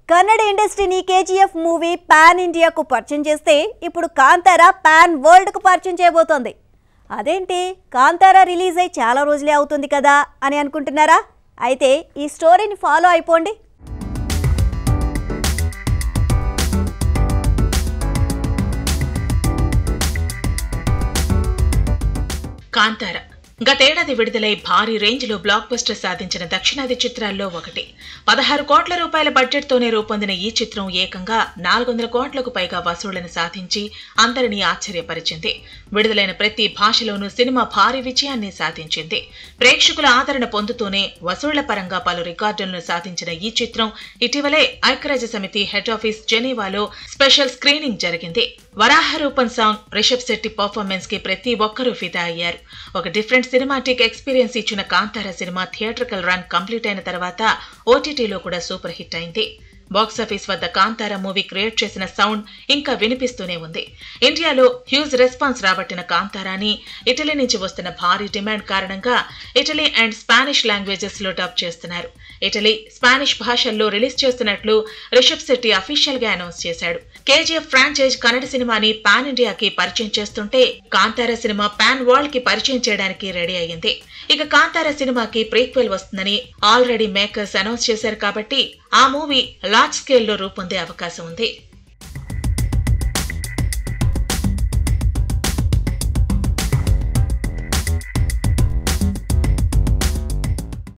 కన్నడ ఇండస్ట్రీని KGF movie pan ఇండియాకు పరిచయం చేస్తే ఇప్పుడు కాంతారా పాన్ వరల్డ్కు పరిచయం చేయబోతోంది అదేంటి కాంతారా రిలీజ్ అయి చాలా రోజులే అవుతుంది కదా అని అనుకుంటున్నారా అయితే ఈ స్టోరీని ఫాలో అయిపోండి కాంతార గతేడాది విడుదలై భారీ రేంజ్ లో బ్లాక్ బస్టర్ సాధించిన దక్షిణాది చిత్రాల్లో ఒకటి పదహారు కోట్ల రూపాయల బడ్జెట్ తోనే రూపొందిన ఈ చిత్రం ఏకంగా నాలుగు వందల కోట్లకు పైగా వసూళ్లను సాధించి అందరినీ ఆశ్చర్యపరిచింది విడుదలైన ప్రతి భాషలోనూ సినిమా భారీ విజయాన్ని సాధించింది ప్రేక్షకుల ఆదరణ పొందుతూనే వసూళ్ల పరంగా పలు రికార్డులను సాధించిన ఈ చిత్రం ఇటీవలే ఐక్యరాజ్య సమితి హెడ్ ఆఫీస్ జెనీవాలో స్పెషల్ స్క్రీనింగ్ జరిగింది వరాహ రూపం సాంగ్ రిషబ్ శెట్టి పర్ఫార్మెన్స్ కి ప్రతి ఒక్కరూ ఫిదా అయ్యారు ఒక డిఫరెంట్ సినిమాటిక్ ఎక్స్పీరియన్స్ ఇచ్చిన Kantara cinema theatrical run complete అయిన తర్వాత ఓటీటీలో కూడా సూపర్ హిట్ అయింది బాక్సాఫీస్ వద్ద కాంతార మూవీ క్రియేట్ చేసిన సౌండ్ ఇంకా వినిపిస్తూనే ఉంది ఇండియాలో హ్యూజ్ రెస్పాన్స్ రాబట్టిన కాంతారాని ఇటలీ నుంచి వస్తున్న భారీ డిమాండ్ కారణంగా ఇటలీ అండ్ స్పానిష్ లాంగ్వేజెస్ లో డబ్ చేస్తున్నారు ఇటలీ స్పానిష్ భాషల్లో రిలీజ్ చేస్తున్నట్లు రిషబ్ శెట్టి అఫీషియల్ గా అనౌన్స్ చేశాడు కేజీఎఫ్ ఫ్రాంచైజ్ కన్నడ సినిమాని పాన్ ఇండియాకి పరిచయం చేస్తుంటే కాంతార సినిమా పాన్ వరల్డ్ కి పరిచయం చేయడానికి రెడీ అయ్యింది ఇక కాంతార సినిమాకి ప్రీక్వెల్ వస్తుందని ఆల్రెడీ మేకర్స్ అనౌన్స్ చేశారు కాబట్టి ఆ మూవీ లార్జ్ స్కేల్లో రూపొందే అవకాశం ఉంది